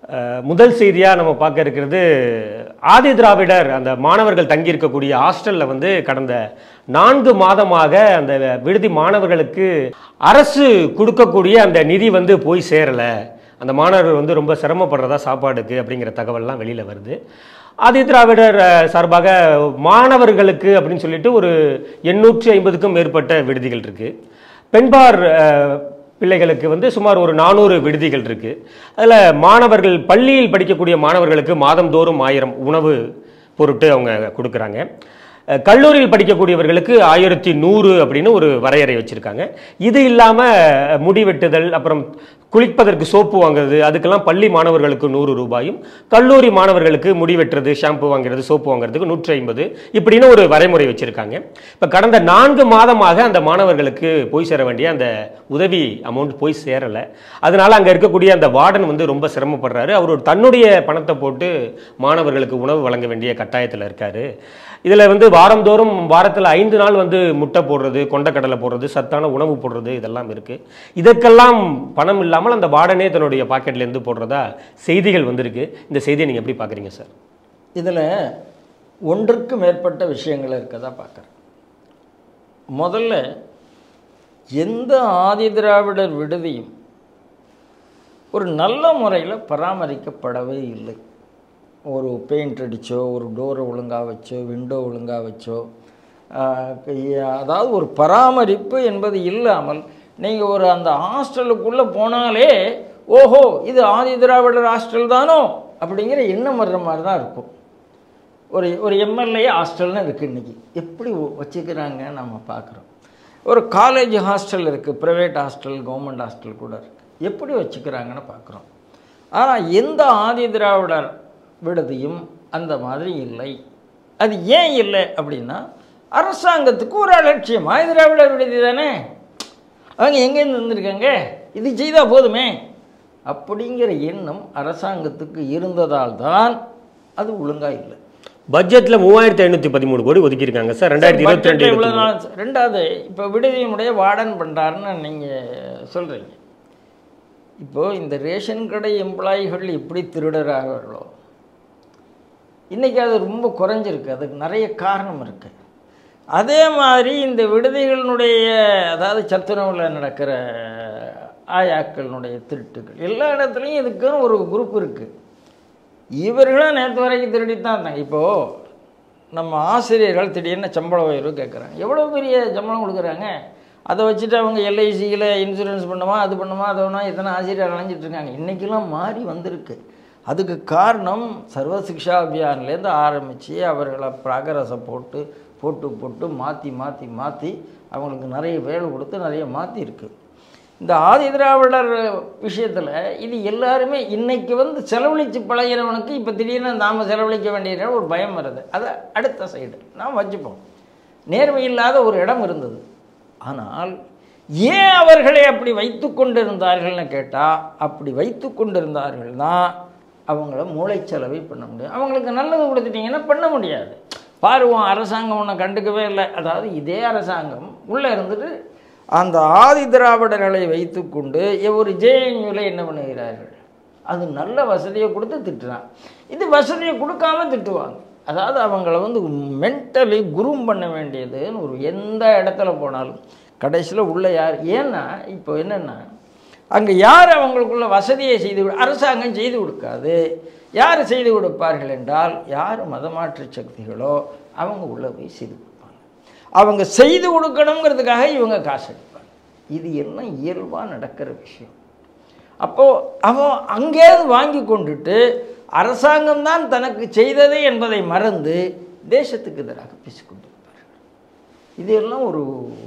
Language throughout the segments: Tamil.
அஹ், முதல் செய்தியாக நம்ம பார்க்க இருக்கிறது ஆதி திராவிடர் அந்த மாணவர்கள் தங்கியிருக்கக்கூடிய ஹாஸ்டலில் வந்து கடந்த நான்கு மாதமாக அந்த விடுதி மாணவர்களுக்கு அரசு கொடுக்கக்கூடிய அந்த நிதி வந்து போய் சேரலை அந்த மாணவர்கள் வந்து ரொம்ப சிரமப்படுறதா சாப்பாடுக்கு அப்படிங்கிற தகவல்லாம் வெளியில் வருது ஆதி திராவிடர் அஹ், சார்பாக மாணவர்களுக்கு அப்படின்னு சொல்லிட்டு ஒரு எண்ணூற்றி ஐம்பதுக்கும் மேற்பட்ட விடுதிகள் இருக்குது பெண்பார் அஹ், பிள்ளைகளுக்கு வந்து சுமார் ஒரு நானூறு விடுதிகள் இருக்கு அதில் மாணவர்கள் பள்ளியில் படிக்கக்கூடிய மாணவர்களுக்கு மாதந்தோறும் ஆயிரம் உணவு பொருட்டு அவங்க கொடுக்குறாங்க அஹ், கல்லூரியில் படிக்கக்கூடியவர்களுக்கு ஆயிரத்தி நூறு அப்படின்னு ஒரு வரையறை வச்சுருக்காங்க இது இல்லாமல் முடி வெட்டுதல் அப்புறம் குளிப்பதற்கு சோப்பு வாங்குறது அதுக்கெல்லாம் பள்ளி மாணவர்களுக்கு நூறு ரூபாயும் கல்லூரி மாணவர்களுக்கு முடி வெட்டுறது ஷாம்பு வாங்குறது சோப்பு வாங்குறதுக்கு நூற்றி ஐம்பது இப்படின்னு ஒரு வரைமுறை வச்சுருக்காங்க இப்போ கடந்த நான்கு மாதமாக அந்த மாணவர்களுக்கு போய் சேர வேண்டிய அந்த உதவி அமௌண்ட் போய் சேரலை அதனால அங்கே இருக்கக்கூடிய அந்த வார்டன் வந்து ரொம்ப சிரமப்படுறாரு அவர் தன்னுடைய பணத்தை போட்டு மாணவர்களுக்கு உணவு வழங்க வேண்டிய கட்டாயத்தில் இருக்காரு இதில் வந்து வாரந்தோறும் வாரத்தில் ஐந்து நாள் வந்து முட்டை போடுறது கொண்டக்கடலை போடுறது சத்தான உணவு போடுறது இதெல்லாம் இருக்குது இதற்கெல்லாம் பணம் இல்லாமல் அந்த வார்டனே தன்னுடைய பாக்கெட்லேருந்து போடுறதா செய்திகள் வந்திருக்கு இந்த செய்தியை நீங்கள் எப்படி பார்க்குறீங்க சார் இதில் ஒன்றுக்கு மேற்பட்ட விஷயங்கள் இருக்கதா பார்க்குறேன் முதல்ல எந்த ஆதி திராவிடர் விடுதியும் ஒரு நல்ல முறையில் பராமரிக்கப்படவே இல்லை ஒரு பெயிண்ட் அடித்தோ ஒரு டோரை ஒழுங்காக வச்சோ விண்டோ ஒழுங்காக வச்சோ ஆஹ், அதாவது ஒரு பராமரிப்பு என்பது இல்லாமல் நீங்கள் ஒரு அந்த ஹாஸ்டலுக்குள்ளே போனாலே ஓஹோ இது ஆதி திராவிடர் ஹாஸ்டல் தானோ அப்படிங்கிற எண்ணம் வர்ற மாதிரி தான் இருக்கும் ஒரு ஒரு எம்எல்ஏ ஹாஸ்டல்னு இருக்குது இன்றைக்கி எப்படி வச்சுக்கிறாங்க நம்ம பார்க்குறோம் ஒரு காலேஜ் ஹாஸ்டல் இருக்குது ப்ரைவேட் ஹாஸ்டல் கவர்மெண்ட் ஹாஸ்டல் கூட இருக்குது எப்படி வச்சுக்கிறாங்கன்னு பார்க்குறோம் ஆனால் எந்த ஆதி திராவிடர் விடுதியும் அந்த மாதிரி இல்லை அது ஏன் இல்லை அப்படின்னா அரசாங்கத்துக்கு ஒரு அலட்சியம் ஆதி திராவிடர் விடுதி தானே அவங்க எங்கேருந்து வந்திருக்காங்க இது செய்தால் போதுமே அப்படிங்கிற எண்ணம் அரசாங்கத்துக்கு இருந்ததால் தான் அது ஒழுங்காக இல்லை பட்ஜெட்டில் மூவாயிரத்தி ஐநூற்றி பதிமூணு கோடி ஒதுக்கியிருக்காங்க சார் ரெண்டாயிரத்தி இருபத்தி ரெண்டு பட்ஜெட்ல இவ்வளவு நாள் ச- ரெண்டாவது இப்போ விடுதியினுடைய வார்டன் பண்ணுறாருன்னு நீங்கள் சொல்கிறீங்க இப்போ இந்த ரேஷன் கடை எம்ப்ளாயிகள் எப்படி திருடராகிறார்களோ இன்றைக்கி அது ரொம்ப குறைஞ்சிருக்கு அதுக்கு நிறைய காரணம் இருக்குது அதே மாதிரி இந்த விடுதிகளினுடைய அதாவது சத்துணவில் நடக்கிற ஆயாக்களினுடைய திருட்டுகள் எல்லா இடத்துலையும் இதுக்குன்னு ஒரு குரூப் இருக்குது இவர்களும் நேற்று வரைக்கும் திருடித்தான் இருந்தாங்க இப்போது நம்ம ஆசிரியர்கள் திடீர்னு சம்பள உயர்வு கேட்குறாங்க எவ்வளோ பெரிய சம்பளம் கொடுக்குறாங்க அதை வச்சுட்டு அவங்க எல்ஐசியில் இன்சூரன்ஸ் பண்ணுமா அது பண்ணுமா அது வேணா இத்தனை ஆசிரியர் அலைஞ்சிட்டு இருக்காங்க இன்றைக்கெல்லாம் மாறி வந்திருக்கு அதுக்கு காரணம் சர்வ சிக்ஷா அபியான்லேருந்து ஆரம்பித்து அவர்களை ப்ராகரஸை போட்டு போட்டு போட்டு மாற்றி மாற்றி மாற்றி அவங்களுக்கு நிறைய வேலை கொடுத்து நிறைய மாற்றிருக்கு இந்த ஆதி திராவிடர் விஷயத்தில் இது எல்லாருமே இன்னைக்கு வந்து செலவழித்து பழகிறவனுக்கு இப்போ திடீர்னு நாம் செலவழிக்க வேண்டிய ஒரு பயம் வருது அது அடுத்த சைடு நாம் வச்சுப்போம் நேர்மை இல்லாத ஒரு இடம் இருந்தது ஆனால் ஏன் அவர்களை அப்படி வைத்து கொண்டிருந்தார்கள்னு கேட்டால் அப்படி வைத்து கொண்டிருந்தார்கள்னா அவங்கள மூளைச்சலவை பண்ண முடியும் அவங்களுக்கு நல்லது கொடுத்துட்டீங்கன்னா பண்ண முடியாது பாருவோம் அரசாங்கம் ஒன்றை கண்டுக்கவே இல்லை அதாவது இதே அரசாங்கம் உள்ளே இருந்துட்டு அந்த ஆதி திராவிடர்களை வைத்துக்கொண்டு ஒரு ஜேஎன்யூவில் என்ன பண்ணுகிறார்கள் அது நல்ல வசதியை கொடுத்து திட்டுறான் இது வசதியை கொடுக்காம திட்டுவாங்க அதாவது அவங்கள வந்து மென்டலி குரூம் பண்ண வேண்டியதுன்னு ஒரு எந்த இடத்துல போனாலும் கடைசியில் உள்ள யார் ஏன்னா இப்போ என்னென்னா அங்கே யார் அவங்களுக்குள்ள வசதியை செய்து கொடு- அரசாங்கம் செய்து கொடுக்காது யார் செய்து கொடுப்பார்கள் என்றால் யார் மதமாற்று சக்திகளோ அவங்க உள்ளே போய் செய்து கொடுப்பாங்க அவங்க செய்து கொடுக்கணுங்கிறதுக்காக இவங்க காசு எடுப்பாங்க இது எல்லாம் இயல்பாக நடக்கிற விஷயம் அப்போது அவன் அங்கேயிருந்து வாங்கி கொண்டுட்டு அரசாங்கம் தான் தனக்கு செய்தது என்பதை மறந்து தேசத்துக்கு எதிராக பேசிக்கொண்டிருப்பார்கள் இதெல்லாம் ஒரு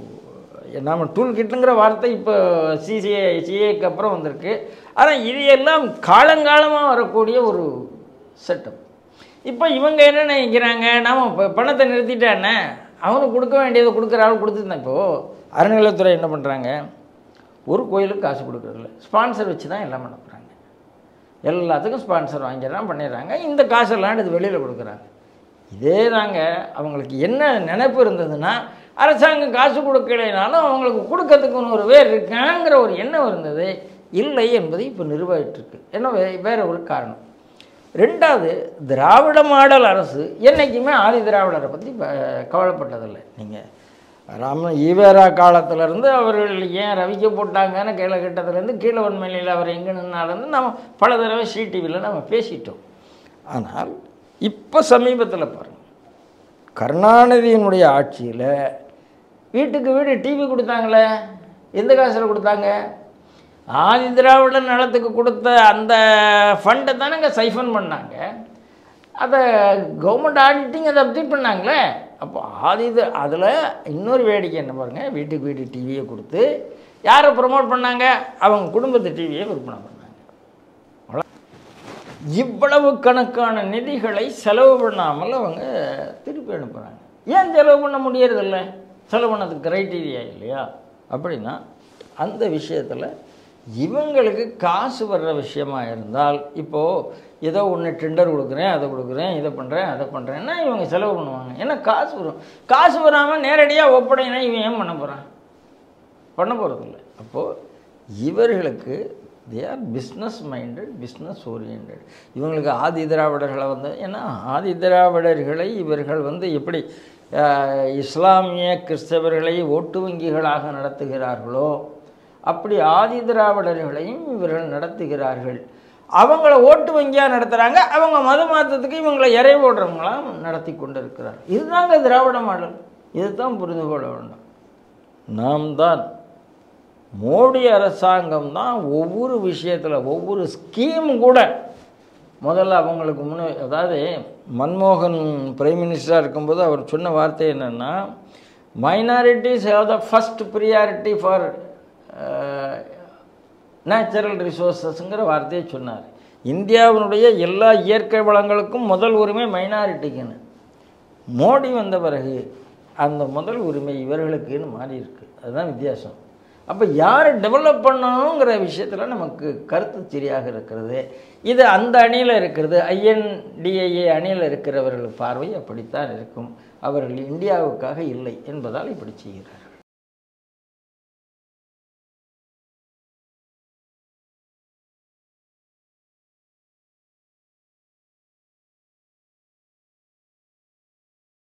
நம்ம டூல் கிட்டுங்கிற வார்த்தை இப்போ சிசிஏ சிஏக்கு அப்புறம் வந்திருக்கு ஆனால் இது எல்லாம் காலங்காலமாக வரக்கூடிய ஒரு செட்டப் இப்போ இவங்க என்ன நினைக்கிறாங்க நாம இப்போ பணத்தை நிறுத்திட்டானே அவனுக்கு கொடுக்க வேண்டியதை கொடுக்குற ஆள் கொடுத்துருந்தேன் இப்போது அறநிலையத்துறை என்ன பண்ணுறாங்க ஒரு கோயிலுக்கு காசு கொடுக்குறதில்ல ஸ்பான்சர் வச்சு தான் எல்லாம் பண்ண போகிறாங்க எல்லாத்துக்கும் ஸ்பான்சர் வாங்கிடுறான் பண்ணிடுறாங்க இந்த காசெல்லாம் எடுத்து வெளியில் கொடுக்குறாங்க இதே தாங்க அவங்களுக்கு என்ன நினைப்பு இருந்ததுன்னா அரசாங்கம் காசு கொடுக்கலைனாலும் அவங்களுக்கு கொடுக்கறதுக்குன்னு ஒரு வேர் இருக்காங்கிற ஒரு எண்ணம் இருந்தது இல்லை என்பது இப்போ நிறுவாயிட்டிருக்கு ஏன்னா வே- வேற ஒரு காரணம் ரெண்டாவது திராவிட மாடல் அரசு என்றைக்குமே ஆதி திராவிடரை பற்றி கவலைப்பட்டதில்லை நீங்கள் ராம ஈவேரா காலத்திலேருந்து அவர்கள் ஏன் ரவிக்க போட்டாங்கன்னு கீழே கிட்டத்துலேருந்து கீழே வன்மையில் அவர் எங்கே நின்னாலேருந்து நம்ம பல தடவை சிடிவியில் நம்ம பேசிட்டோம் ஆனால் இப்போ சமீபத்தில் பாருங்கள் கருணாநிதியினுடைய ஆட்சியில் வீட்டுக்கு வீடு டிவி கொடுத்தாங்களே எந்த காசில் கொடுத்தாங்க ஆதி திராவிட நலத்துக்கு கொடுத்த அந்த ஃபண்டை தானங்க சைஃபன் பண்ணாங்க அதை கவர்மெண்ட் ஆடிட்டிங் அதை அப்டேட் பண்ணாங்களே அப்போ ஆதி அதில் இன்னொரு வேடிக்கை என்ன பாருங்க வீட்டுக்கு வீடு டிவியை கொடுத்து யாரை ப்ரமோட் பண்ணாங்க அவங்க குடும்பத்து டிவியை விற்பனை பண்ணாங்க இவ்வளவு கணக்கான நிதிகளை செலவு பண்ணாமல் அவங்க திருப்பி அனுப்புகிறாங்க ஏன் செலவு பண்ண முடியறதில்ல செலவு பண்ணதுக்கு க்ரைட்டீரியா இல்லையா அப்படின்னா அந்த விஷயத்தில் இவங்களுக்கு காசு வர்ற விஷயமா இருந்தால் இப்போது ஏதோ ஒன்று டெண்டர் கொடுக்குறேன் அதை கொடுக்குறேன் இதை பண்ணுறேன் அதை பண்ணுறேன்னா இவங்க செலவு பண்ணுவாங்க ஏன்னா காசு வரும் காசு வராமல் நேரடியாக ஒப்படைனா இவன் ஏன் பண்ண போகிறான் பண்ண போகிறதில்ல அப்போது இவர்களுக்கு they are business minded business oriented இவங்களுக்கு ஆதி திராவிடர்களை வந்து ஏன்னா ஆதி திராவிடர்களை இவர்கள் வந்து எப்படி அஹ், இஸ்லாமிய கிறிஸ்தவர்களை ஓட்டு வங்கிகளாக நடத்துகிறார்களோ அப்படி ஆதி திராவிடர்களையும் இவர்கள் நடத்துகிறார்கள் அவங்கள ஓட்டு வங்கியாக நடத்துகிறாங்க அவங்க மத மாற்றத்துக்கு இவங்களை இறை போடுறவங்களாம் நடத்தி கொண்டு இருக்கிறார் இதுதாங்க திராவிட மாடல் இதுதான் புரிந்து கொள்ள வேண்டும் நாம் தான் மோடி அரசாங்கம் தான் ஒவ்வொரு விஷயத்தில் ஒவ்வொரு ஸ்கீம் கூட முதல்ல அவங்களுக்கு முன்ன அதாவது மன்மோகன் பிரைம் மினிஸ்டராக இருக்கும்போது அவர் சொன்ன வார்த்தை என்னென்னா minorities have the first priority for natural ரிசோர்ஸஸ்ங்கிற வார்த்தையை சொன்னார் இந்தியாவினுடைய எல்லா இயற்கை வளங்களுக்கும் முதல் உரிமை மைனாரிட்டிக்குன்னு மோடி வந்த பிறகு அந்த முதல் உரிமை இவர்களுக்குன்னு மாறி இருக்கு அதுதான் வித்தியாசம் அப்போ யாரை டெவலப் பண்ணணுங்கிற விஷயத்தில் நமக்கு கருத்து சரியாக இருக்கிறது இது அந்த அணியில் இருக்கிறது ஐஎன்டிஏஏ அணியில் இருக்கிறவர்கள் பார்வை அப்படித்தான் இருக்கும் அவர்கள் இந்தியாவுக்காக இல்லை என்பதால் இப்படி செய்கிறார்